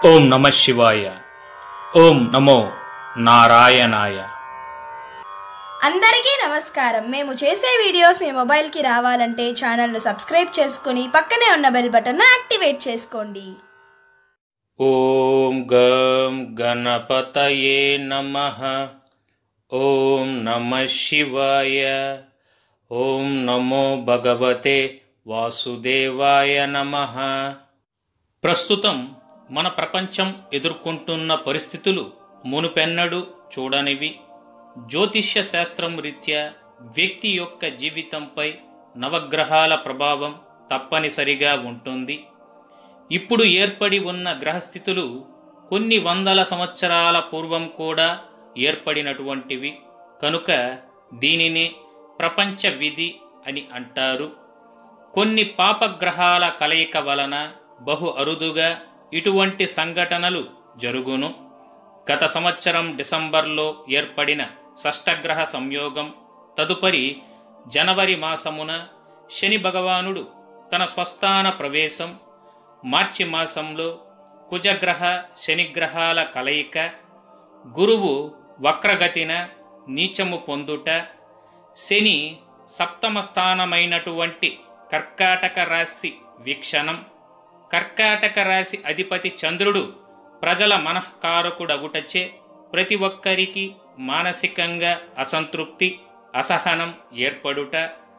ఓం నమ శివాయ ఓం నమో నారాయణాయ అందరికీ నమస్కారం మేము చేసే వీడియోస్ మీ మొబైల్కి రావాలంటే ఛానల్ను సబ్స్క్రైబ్ చేసుకుని పక్కనే ఉన్న బెల్ బటన్ను యాక్టివేట్ చేసుకోండి ఓం గం గణపతయే నమ ఓం నమ శివాయ ఓం నమో భగవతే వాసుదేవాయ నమ ప్రస్తుతం మన ప్రపంచం ఎదుర్కొంటున్న పరిస్థితులు మునుపెన్నడు చూడనివి జ్యోతిష్య శాస్త్రం రీత్యా వ్యక్తి యొక్క జీవితంపై నవగ్రహాల ప్రభావం తప్పనిసరిగా ఉంటుంది ఇప్పుడు ఏర్పడి ఉన్న గ్రహస్థితులు కొన్ని వందల సంవత్సరాల పూర్వం కూడా ఏర్పడినటువంటివి కనుక దీనిని ప్రపంచ విధి అని అంటారు కొన్ని పాపగ్రహాల కలయిక వలన బహు అరుదుగా ఇటువంటి సంఘటనలు జరుగును గత సంవత్సరం డిసెంబర్లో ఏర్పడిన షష్టగ్రహ సంయోగం తదుపరి జనవరి మాసమున శని భగవానుడు తన స్వస్థాన ప్రవేశం మార్చి మాసంలో కుజగ్రహ శనిగ్రహాల కలయిక గురువు వక్రగతిన నీచము పొందుట శని సప్తమ స్థానమైనటువంటి కర్కాటక రాశి వీక్షణం కర్కాటక రాశి అధిపతి చంద్రుడు ప్రజల మనఃకారకుడగుటచే ప్రతి ఒక్కరికి మానసికంగా అసంతృప్తి అసహనం ఏర్పడుట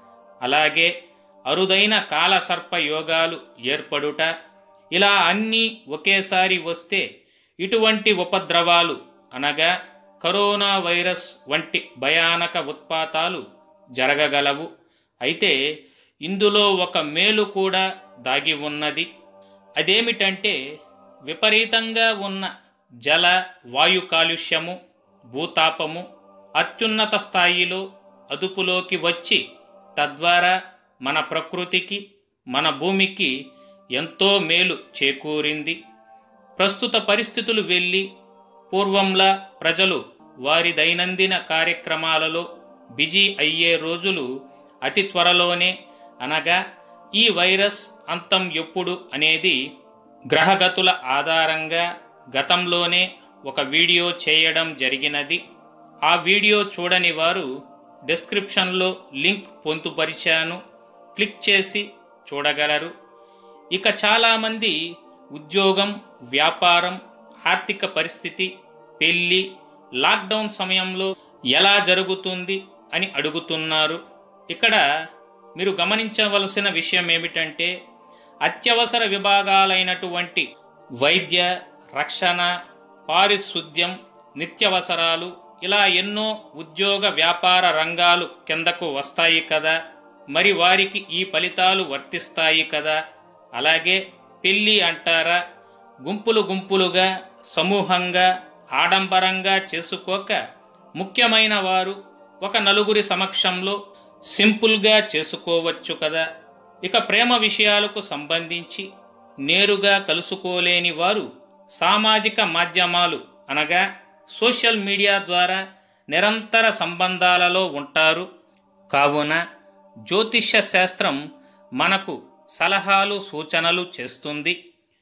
అలాగే అరుదైన కాలసర్ప యోగాలు ఏర్పడుట ఇలా అన్నీ ఒకేసారి వస్తే ఇటువంటి ఉపద్రవాలు అనగా కరోనా వైరస్ వంటి భయానక ఉత్పాతాలు జరగగలవు అయితే ఇందులో ఒక మేలు కూడా దాగి ఉన్నది అదేమిటంటే విపరీతంగా ఉన్న జల వాయు కాలుష్యము భూతాపము అత్యున్నత స్థాయిలో అదుపులోకి వచ్చి తద్వారా మన ప్రకృతికి మన భూమికి ఎంతో మేలు చేకూరింది ప్రస్తుత పరిస్థితులు వెళ్ళి పూర్వంలా ప్రజలు వారి దైనందిన కార్యక్రమాలలో బిజీ అయ్యే రోజులు అతి త్వరలోనే అనగా ఈ వైరస్ అంతం ఎప్పుడు అనేది గ్రహగతుల ఆధారంగా గతంలోనే ఒక వీడియో చేయడం జరిగినది ఆ వీడియో చూడని వారు డిస్క్రిప్షన్లో లింక్ పొందుపరిచాను క్లిక్ చేసి చూడగలరు ఇక చాలామంది ఉద్యోగం వ్యాపారం ఆర్థిక పరిస్థితి పెళ్లి లాక్డౌన్ సమయంలో ఎలా జరుగుతుంది అని అడుగుతున్నారు ఇక్కడ మీరు గమనించవలసిన విషయం ఏమిటంటే అత్యవసర విభాగాలైనటువంటి వైద్య రక్షణ పారిశుద్ధ్యం నిత్యవసరాలు ఇలా ఎన్నో ఉద్యోగ వ్యాపార రంగాలు కిందకు వస్తాయి కదా మరి వారికి ఈ ఫలితాలు వర్తిస్తాయి కదా అలాగే పెళ్ళి అంటారా గుంపులు గుంపులుగా సమూహంగా ఆడంబరంగా చేసుకోక ముఖ్యమైన వారు ఒక నలుగురి సమక్షంలో సింపుల్గా చేసుకోవచ్చు కదా ఇక ప్రేమ విషయాలకు సంబంధించి నేరుగా కలుసుకోలేని వారు సామాజిక మాధ్యమాలు అనగా సోషల్ మీడియా ద్వారా నిరంతర సంబంధాలలో ఉంటారు కావున జ్యోతిష్య శాస్త్రం మనకు సలహాలు సూచనలు చేస్తుంది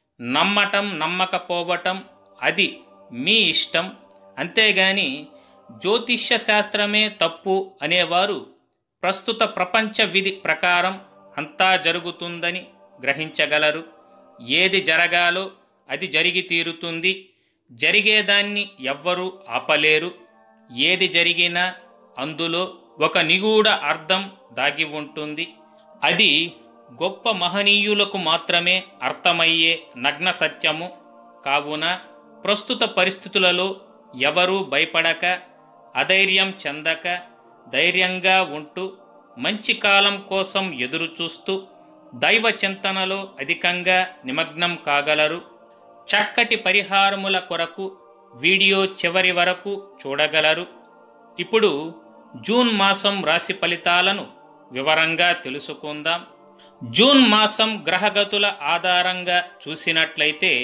నమ్మటం నమ్మకపోవటం అది మీ ఇష్టం అంతేగాని జ్యోతిష్య శాస్త్రమే తప్పు అనేవారు ప్రస్తుత ప్రపంచ విధి ప్రకారం అంతా జరుగుతుందని గ్రహించగలరు ఏది జరగాలో అది జరిగి తీరుతుంది జరిగేదాన్ని ఎవ్వరూ ఆపలేరు ఏది జరిగినా అందులో ఒక నిగూఢ అర్థం దాగి ఉంటుంది అది గొప్ప మహనీయులకు మాత్రమే అర్థమయ్యే నగ్న సత్యము కావున ప్రస్తుత పరిస్థితులలో ఎవరూ భయపడక అధైర్యం చెందక ధైర్యంగా ఉంటూ మంచి కాలం కోసం ఎదురుచూస్తూ దైవ చింతనలో అధికంగా నిమగ్నం కాగలరు చక్కటి పరిహారముల కొరకు వీడియో చివరి వరకు చూడగలరు ఇప్పుడు జూన్ మాసం రాశి ఫలితాలను వివరంగా తెలుసుకుందాం జూన్ మాసం గ్రహగతుల ఆధారంగా చూసినట్లయితే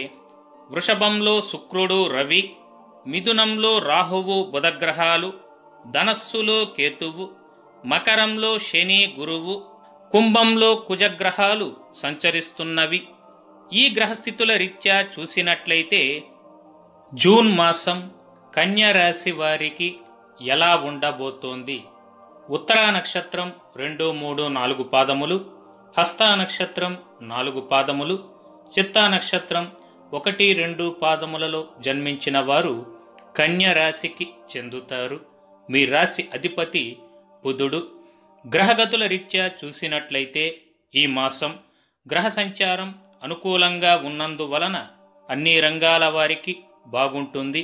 వృషభంలో శుక్రుడు రవి మిథునంలో రాహువు బుధగ్రహాలు ధనస్సులో కేతువు మకరంలో శని గురువు కుంభంలో కుజగ్రహాలు సంచరిస్తున్నవి ఈ గ్రహస్థితుల రీత్యా చూసినట్లయితే జూన్ మాసం కన్యా రాశి వారికి ఎలా ఉండబోతోంది ఉత్తరా నక్షత్రం రెండు మూడు నాలుగు పాదములు హస్తా నక్షత్రం నాలుగు పాదములు చిత్తా నక్షత్రం ఒకటి రెండు పాదములలో జన్మించిన వారు కన్య రాశికి చెందుతారు మీ రాశి అధిపతి బుధుడు గ్రహగతుల రీత్యా చూసినట్లయితే ఈ మాసం గ్రహ సంచారం అనుకూలంగా ఉన్నందువలన అన్ని రంగాల వారికి బాగుంటుంది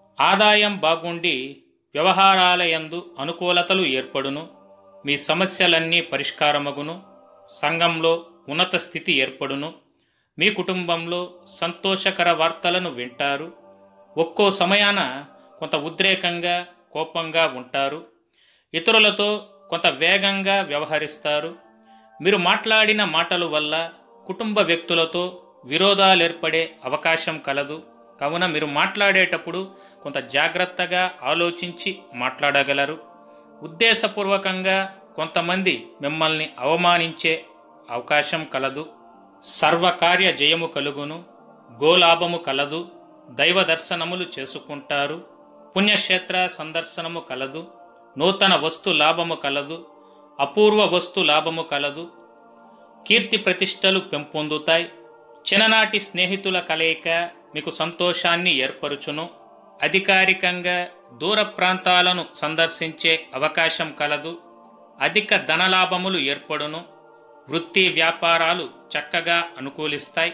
ఆదాయం బాగుండి వ్యవహారాల యందు అనుకూలతలు ఏర్పడును మీ సమస్యలన్నీ పరిష్కారమగును సంఘంలో ఉన్నత స్థితి ఏర్పడును మీ కుటుంబంలో సంతోషకర వార్తలను వింటారు ఒక్కో సమయాన కొంత ఉద్రేకంగా కోపంగా ఉంటారు ఇతరులతో కొంత వేగంగా వ్యవహరిస్తారు మీరు మాట్లాడిన మాటల వల్ల కుటుంబ వ్యక్తులతో విరోధాలు ఏర్పడే అవకాశం కలదు కావున మీరు మాట్లాడేటప్పుడు కొంత జాగ్రత్తగా ఆలోచించి మాట్లాడగలరు ఉద్దేశపూర్వకంగా కొంతమంది మిమ్మల్ని అవమానించే అవకాశం కలదు సర్వకార్య జయము కలుగును గోలాభము కలదు దైవ దర్శనములు చేసుకుంటారు పుణ్యక్షేత్ర సందర్శనము కలదు నూతన వస్తు లాభము కలదు అపూర్వ వస్తు లాభము కలదు కీర్తి ప్రతిష్టలు పెంపొందుతాయి చిన్ననాటి స్నేహితుల కలయిక మీకు సంతోషాన్ని ఏర్పరుచును అధికారికంగా దూర ప్రాంతాలను సందర్శించే అవకాశం కలదు అధిక ధనలాభములు ఏర్పడును వృత్తి వ్యాపారాలు చక్కగా అనుకూలిస్తాయి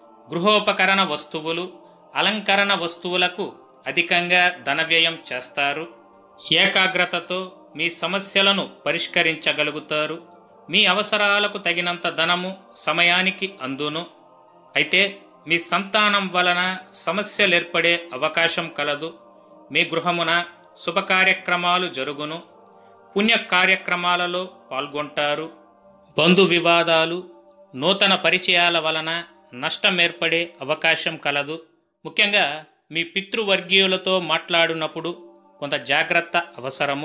గృహోపకరణ వస్తువులు అలంకరణ వస్తువులకు అధికంగా ధన వ్యయం చేస్తారు ఏకాగ్రతతో మీ సమస్యలను పరిష్కరించగలుగుతారు మీ అవసరాలకు తగినంత ధనము సమయానికి అందును అయితే మీ సంతానం వలన సమస్యలు ఏర్పడే అవకాశం కలదు మీ గృహమున శుభకార్యక్రమాలు జరుగును పుణ్య కార్యక్రమాలలో పాల్గొంటారు బంధు వివాదాలు నూతన పరిచయాల వలన నష్టం ఏర్పడే అవకాశం కలదు ముఖ్యంగా మీ పితృవర్గీయులతో మాట్లాడినప్పుడు కొంత జాగ్రత్త అవసరము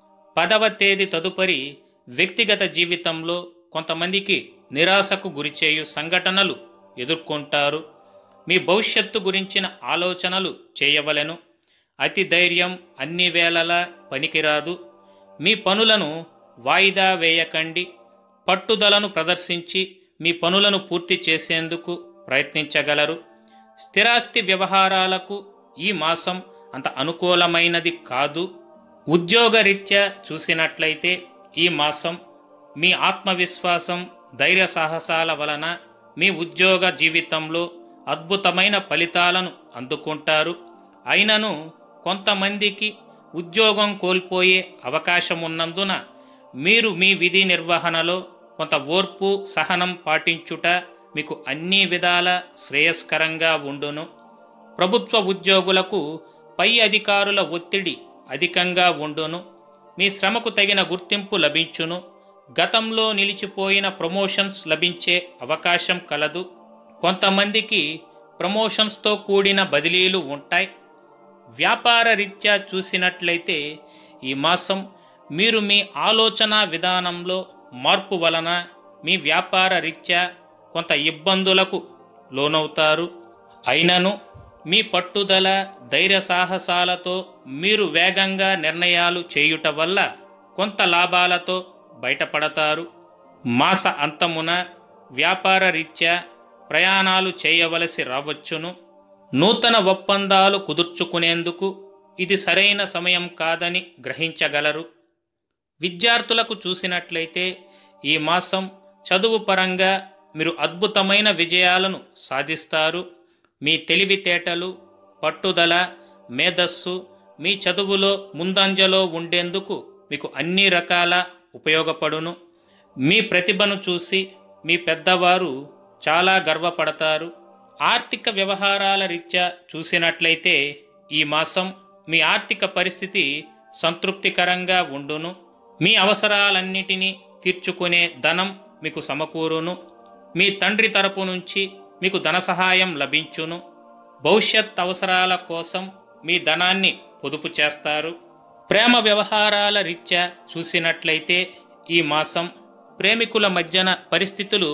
పదవ తేదీ తదుపరి వ్యక్తిగత జీవితంలో కొంతమందికి నిరాశకు గురిచేయు సంఘటనలు ఎదుర్కొంటారు మీ భవిష్యత్తు గురించిన ఆలోచనలు చేయవలెను అతి ధైర్యం అన్ని వేళలా పనికిరాదు మీ పనులను వాయిదా వేయకండి పట్టుదలను ప్రదర్శించి మీ పనులను పూర్తి చేసేందుకు ప్రయత్నించగలరు స్థిరాస్తి వ్యవహారాలకు ఈ మాసం అంత అనుకూలమైనది కాదు ఉద్యోగరీత్యా చూసినట్లయితే ఈ మాసం మీ ఆత్మవిశ్వాసం ధైర్య సాహసాల వలన మీ ఉద్యోగ జీవితంలో అద్భుతమైన ఫలితాలను అందుకుంటారు అయినను కొంతమందికి ఉద్యోగం కోల్పోయే అవకాశం ఉన్నందున మీరు మీ విధి నిర్వహణలో కొంత ఓర్పు సహనం పాటించుట మీకు అన్ని విధాల శ్రేయస్కరంగా ఉండును ప్రభుత్వ ఉద్యోగులకు పై అధికారుల ఒత్తిడి అధికంగా ఉండును మీ శ్రమకు తగిన గుర్తింపు లభించును గతంలో నిలిచిపోయిన ప్రమోషన్స్ లభించే అవకాశం కలదు కొంతమందికి ప్రమోషన్స్తో కూడిన బదిలీలు ఉంటాయి వ్యాపార రీత్యా చూసినట్లయితే ఈ మాసం మీరు మీ ఆలోచన విధానంలో మార్పు వలన మీ వ్యాపార రీత్యా కొంత ఇబ్బందులకు లోనవుతారు అయినను మీ పట్టుదల ధైర్య సాహసాలతో మీరు వేగంగా నిర్ణయాలు చేయుట వల్ల కొంత లాభాలతో బయటపడతారు మాస అంతమున వ్యాపార రీత్యా ప్రయాణాలు చేయవలసి రావచ్చును నూతన ఒప్పందాలు కుదుర్చుకునేందుకు ఇది సరైన సమయం కాదని గ్రహించగలరు విద్యార్థులకు చూసినట్లయితే ఈ మాసం చదువు పరంగా మీరు అద్భుతమైన విజయాలను సాధిస్తారు మీ తెలివితేటలు పట్టుదల మేధస్సు మీ చదువులో ముందంజలో ఉండేందుకు మీకు అన్ని రకాల ఉపయోగపడును మీ ప్రతిభను చూసి మీ పెద్దవారు చాలా గర్వపడతారు ఆర్థిక వ్యవహారాల రీత్యా చూసినట్లయితే ఈ మాసం మీ ఆర్థిక పరిస్థితి సంతృప్తికరంగా ఉండును మీ అవసరాలన్నిటినీ తీర్చుకునే ధనం మీకు సమకూరును మీ తండ్రి తరపు నుంచి మీకు ధన సహాయం లభించును భవిష్యత్ అవసరాల కోసం మీ ధనాన్ని పొదుపు చేస్తారు ప్రేమ వ్యవహారాల రీత్యా చూసినట్లయితే ఈ మాసం ప్రేమికుల మధ్యన పరిస్థితులు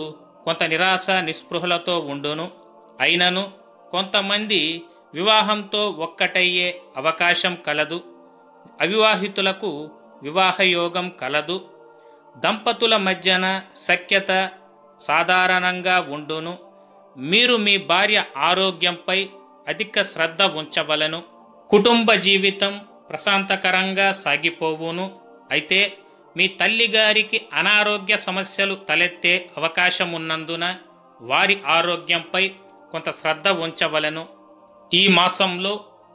కొంత నిరాశ నిస్పృహలతో ఉండును అయినను కొంతమంది వివాహంతో ఒక్కటయ్యే అవకాశం కలదు అవివాహితులకు వివాహయోగం కలదు దంపతుల మధ్యన సఖ్యత సాధారణంగా ఉండును మీరు మీ భార్య ఆరోగ్యంపై అధిక శ్రద్ధ ఉంచవలను కుటుంబ జీవితం ప్రశాంతకరంగా సాగిపోవును అయితే మీ తల్లిగారికి అనారోగ్య సమస్యలు తలెత్తే అవకాశం ఉన్నందున వారి ఆరోగ్యంపై కొంత శ్రద్ధ ఉంచవలను ఈ మాసంలో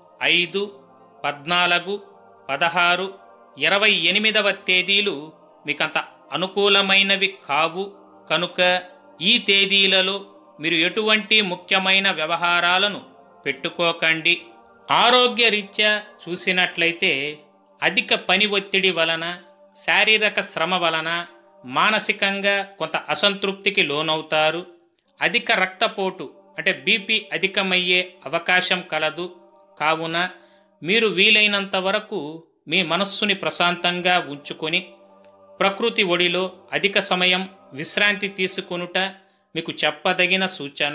ఐదు పద్నాలుగు పదహారు ఇరవై ఎనిమిదవ తేదీలు మీకంత అనుకూలమైనవి కావు కనుక ఈ తేదీలలో మీరు ఎటువంటి ముఖ్యమైన వ్యవహారాలను పెట్టుకోకండి ఆరోగ్యరీత్యా చూసినట్లయితే అధిక పని ఒత్తిడి వలన శారీరక శ్రమ వలన మానసికంగా కొంత అసంతృప్తికి లోనవుతారు అధిక రక్తపోటు అంటే బీపీ అధికమయ్యే అవకాశం కలదు కావున మీరు వీలైనంత వరకు మీ మనస్సుని ప్రశాంతంగా ఉంచుకొని ప్రకృతి ఒడిలో అధిక సమయం విశ్రాంతి తీసుకొనుట మీకు చెప్పదగిన సూచన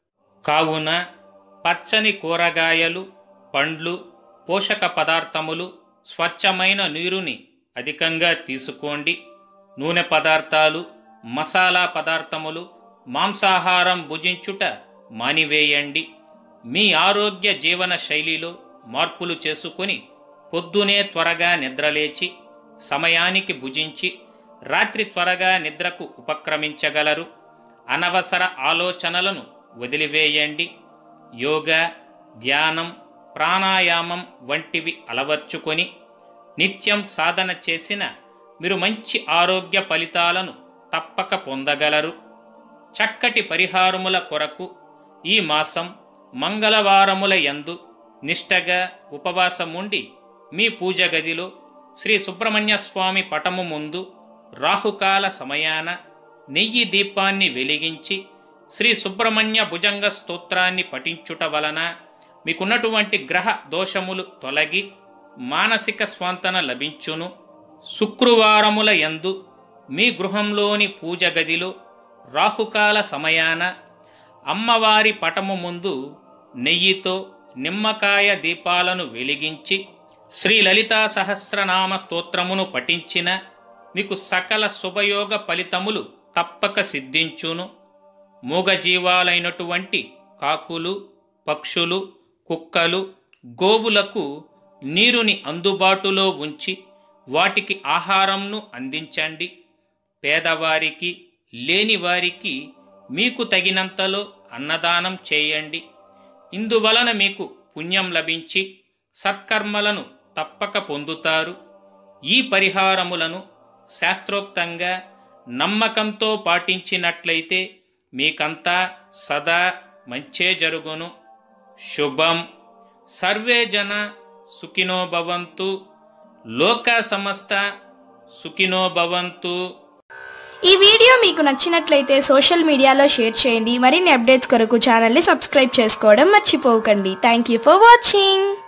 కావున పచ్చని కూరగాయలు పండ్లు పోషక పదార్థములు స్వచ్ఛమైన నీరుని అధికంగా తీసుకోండి నూనె పదార్థాలు మసాలా పదార్థములు మాంసాహారం భుజించుట మానివేయండి మీ ఆరోగ్య జీవన శైలిలో మార్పులు చేసుకొని పొద్దునే త్వరగా నిద్రలేచి సమయానికి భుజించి రాత్రి త్వరగా నిద్రకు ఉపక్రమించగలరు అనవసర ఆలోచనలను వదిలివేయండి యోగా ధ్యానం ప్రాణాయామం వంటివి అలవర్చుకొని నిత్యం సాధన చేసిన మీరు మంచి ఆరోగ్య ఫలితాలను తప్పక పొందగలరు చక్కటి పరిహారముల కొరకు ఈ మాసం మంగళవారముల యందు నిష్టగా ఉపవాసముండి మీ పూజ గదిలో శ్రీ సుబ్రహ్మణ్య స్వామి పటము ముందు రాహుకాల సమయాన నెయ్యి దీపాన్ని వెలిగించి శ్రీ సుబ్రహ్మణ్య భుజంగ స్తోత్రాన్ని పఠించుట వలన మీకున్నటువంటి గ్రహ దోషములు తొలగి మానసిక స్వాంతన లభించును శుక్రవారముల యందు మీ గృహంలోని పూజ గదిలో రాహుకాల సమయాన అమ్మవారి పటము ముందు నెయ్యితో నిమ్మకాయ దీపాలను వెలిగించి శ్రీ లలితా సహస్రనామ స్తోత్రమును పఠించిన మీకు సకల శుభయోగ ఫలితములు తప్పక సిద్ధించును మూగజీవాలైనటువంటి కాకులు పక్షులు కుక్కలు గోవులకు నీరుని అందుబాటులో ఉంచి వాటికి ఆహారంను అందించండి పేదవారికి లేనివారికి మీకు తగినంతలో అన్నదానం చేయండి ఇందువలన మీకు పుణ్యం లభించి సత్కర్మలను తప్పక పొందుతారు ఈ పరిహారములను శాస్త్రోక్తంగా నమ్మకంతో పాటించినట్లయితే మీకంతా సదా మంచే జరుగును శుభం సర్వే జన సుఖినో భవంతు లోక సమస్త సుఖినో భవంతు ఈ వీడియో మీకు నచ్చినట్లయితే సోషల్ మీడియాలో షేర్ చేయండి మరిన్ని అప్డేట్స్ కొరకు ఛానల్ని సబ్స్క్రైబ్ చేసుకోవడం మర్చిపోకండి థ్యాంక్ యూ ఫర్ వాచింగ్